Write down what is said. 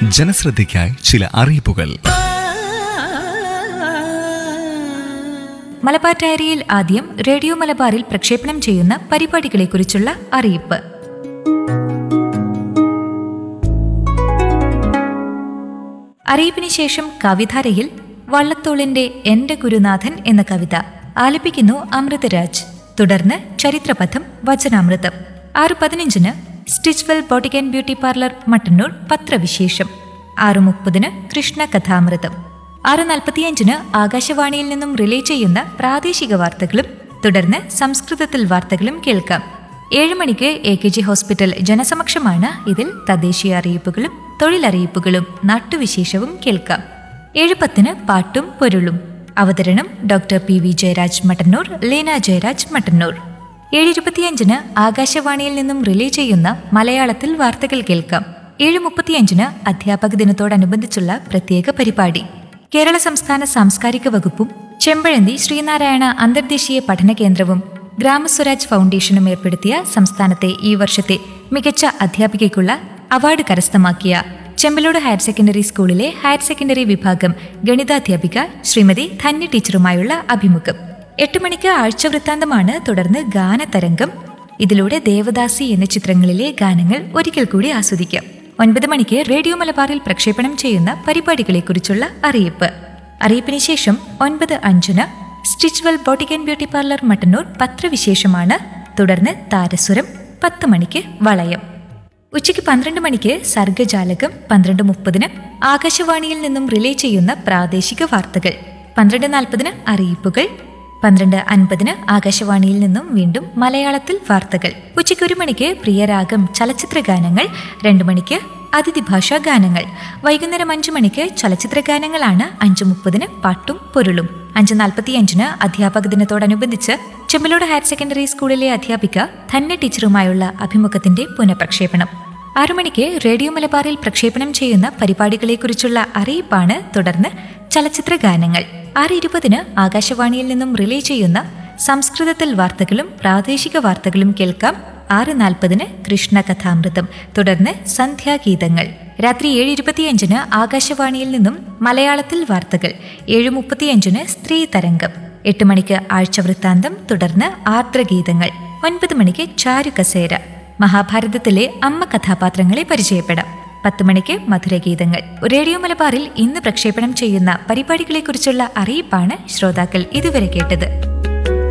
ജനശ്രദ്ധയ്ക്കായി ചില അറിയിപ്പുകൾ മലബാർ ഡയറിയിൽ ആദ്യം റേഡിയോ മലബാറിൽ പ്രക്ഷേപണം ചെയ്യുന്ന പരിപാടികളെക്കുറിച്ചുള്ള അറിയിപ്പ് അറിയിപ്പിന് ശേഷം കവിധാരയിൽ വള്ളത്തോളിന്റെ എന്റെ ഗുരുനാഥൻ എന്ന കവിത ആലപിക്കുന്നു അമൃതരാജ് തുടർന്ന് ചരിത്രപഥം വചനാമൃതം ആറ് പതിനഞ്ചിന് Stitchwell boutique and beauty parlour Mattannur പത്രവിശേഷം ആറ് മുപ്പതിന് കൃഷ്ണ കഥാമൃതം ആറ് നാൽപ്പത്തിയഞ്ചിന് ആകാശവാണിയിൽ നിന്നും റിലേ ചെയ്യുന്ന പ്രാദേശിക വാർത്തകളും തുടർന്ന് സംസ്കൃതത്തിൽ വാർത്തകളും കേൾക്കാം ഏഴ് മണിക്ക് എ കെ ജി ഹോസ്പിറ്റൽ ജനസമക്ഷമാണ് ഇതിൽ തദ്ദേശീയ അറിയിപ്പുകളും തൊഴിലറിയിപ്പുകളും നാട്ടുവിശേഷവും കേൾക്കാം ഏഴ് പത്തിന് പാട്ടും പൊരുളും അവതരണം doctor P V Jayaraj Mattannur Leena Jayaraj Mattannur ഏഴ് ഇരുപത്തിയഞ്ചിന് ആകാശവാണിയിൽ നിന്നും റിലേ ചെയ്യുന്ന മലയാളത്തിൽ വാർത്തകൾ കേൾക്കാം ഏഴ് മുപ്പത്തിയഞ്ചിന് അധ്യാപക ദിനത്തോടനുബന്ധിച്ചുള്ള പ്രത്യേക പരിപാടി കേരള സംസ്ഥാന സാംസ്കാരിക വകുപ്പും ചെമ്പഴന്തി ശ്രീനാരായണ അന്തർദേശീയ പഠന കേന്ദ്രവും ഗ്രാമസ്വരാജ് ഫൗണ്ടേഷനും ഏർപ്പെടുത്തിയ സംസ്ഥാനത്തെ ഈ വർഷത്തെ മികച്ച അധ്യാപികയ്ക്കുള്ള അവാർഡ് കരസ്ഥമാക്കിയ ചെമ്പലോട് ഹയർ സെക്കൻഡറി സ്കൂളിലെ ഹയർ സെക്കൻഡറി വിഭാഗം ഗണിതാധ്യാപിക ശ്രീമതി ധന്യ ടീച്ചറുമായുള്ള അഭിമുഖം എട്ട് മണിക്ക് ആഴ്ച വൃത്താന്തമാണ് തുടർന്ന് ഗാനതരംഗം ഇതിലൂടെ ദേവദാസി എന്ന ചിത്രങ്ങളിലെ ഗാനങ്ങൾ ഒരിക്കൽ കൂടി ആസ്വദിക്കാം ഒൻപത് മണിക്ക് റേഡിയോ മലബാറിൽ പ്രക്ഷേപണം ചെയ്യുന്ന പരിപാടികളെക്കുറിച്ചുള്ള അറിയിപ്പ് അറിയിപ്പിന് ശേഷം ഒൻപത് അഞ്ചിന് Stitchwell boutique and beauty parlour Mattannur പത്രവിശേഷമാണ് തുടർന്ന് താരസുരം പത്ത് മണിക്ക് വളയം ഉച്ചയ്ക്ക് പന്ത്രണ്ട് മണിക്ക് സർഗജാലകം പന്ത്രണ്ട് മുപ്പതിന് ആകാശവാണിയിൽ നിന്നും റിലേ ചെയ്യുന്ന പ്രാദേശിക വാർത്തകൾ പന്ത്രണ്ട് നാൽപ്പതിന് അറിയിപ്പുകൾ പന്ത്രണ്ട് അൻപതിന് ആകാശവാണിയിൽ നിന്നും വീണ്ടും മലയാളത്തിൽ വാർത്തകൾ ഉച്ചയ്ക്ക് ഒരു മണിക്ക് പ്രിയരാഗം ചലച്ചിത്ര ഗാനങ്ങൾ രണ്ടു മണിക്ക് അതിഥി ഭാഷാ ഗാനങ്ങൾ വൈകുന്നേരം അഞ്ചു മണിക്ക് ചലച്ചിത്ര ഗാനങ്ങളാണ് അഞ്ചു മുപ്പതിന് പാട്ടും പൊരുളും അഞ്ച് നാൽപ്പത്തിയഞ്ചിന് അധ്യാപക ദിനത്തോടനുബന്ധിച്ച് ചെമ്മലോട് ഹയർ സെക്കൻഡറി സ്കൂളിലെ അധ്യാപിക ധന്യ ടീച്ചറുമായുള്ള അഭിമുഖത്തിന്റെ പുനഃപ്രക്ഷേപണം ആറു മണിക്ക് റേഡിയോ മലബാറിൽ പ്രക്ഷേപണം ചെയ്യുന്ന പരിപാടികളെക്കുറിച്ചുള്ള അറിയിപ്പാണ് തുടർന്ന് ചലച്ചിത്ര ഗാനങ്ങൾ ആറ് ഇരുപതിന് ആകാശവാണിയിൽ നിന്നും റിലേ ചെയ്യുന്ന സംസ്കൃതത്തിൽ വാർത്തകളും പ്രാദേശിക വാർത്തകളും കേൾക്കാം ആറ് നാൽപ്പതിന് കൃഷ്ണ കഥാമൃതം തുടർന്ന് സന്ധ്യാഗീതങ്ങൾ രാത്രി ഏഴ് ഇരുപത്തിയഞ്ചിന് ആകാശവാണിയിൽ നിന്നും മലയാളത്തിൽ വാർത്തകൾ ഏഴ് മുപ്പത്തിയഞ്ചിന് സ്ത്രീ തരംഗം എട്ട് മണിക്ക് ആഴ്ചവൃത്താന്തം തുടർന്ന് ആർദ്രഗീതങ്ങൾ ഒൻപത് മണിക്ക് ചാരുകസേര മഹാഭാരതത്തിലെ അമ്മ കഥാപാത്രങ്ങളെ പരിചയപ്പെടാം പത്ത് മണിക്ക് മധുരഗീതങ്ങൾ റേഡിയോ മലബാറിൽ ഇന്ന് പ്രക്ഷേപണം ചെയ്യുന്ന പരിപാടികളെക്കുറിച്ചുള്ള അറിയിപ്പാണ് ശ്രോതാക്കൾ ഇതുവരെ കേട്ടത്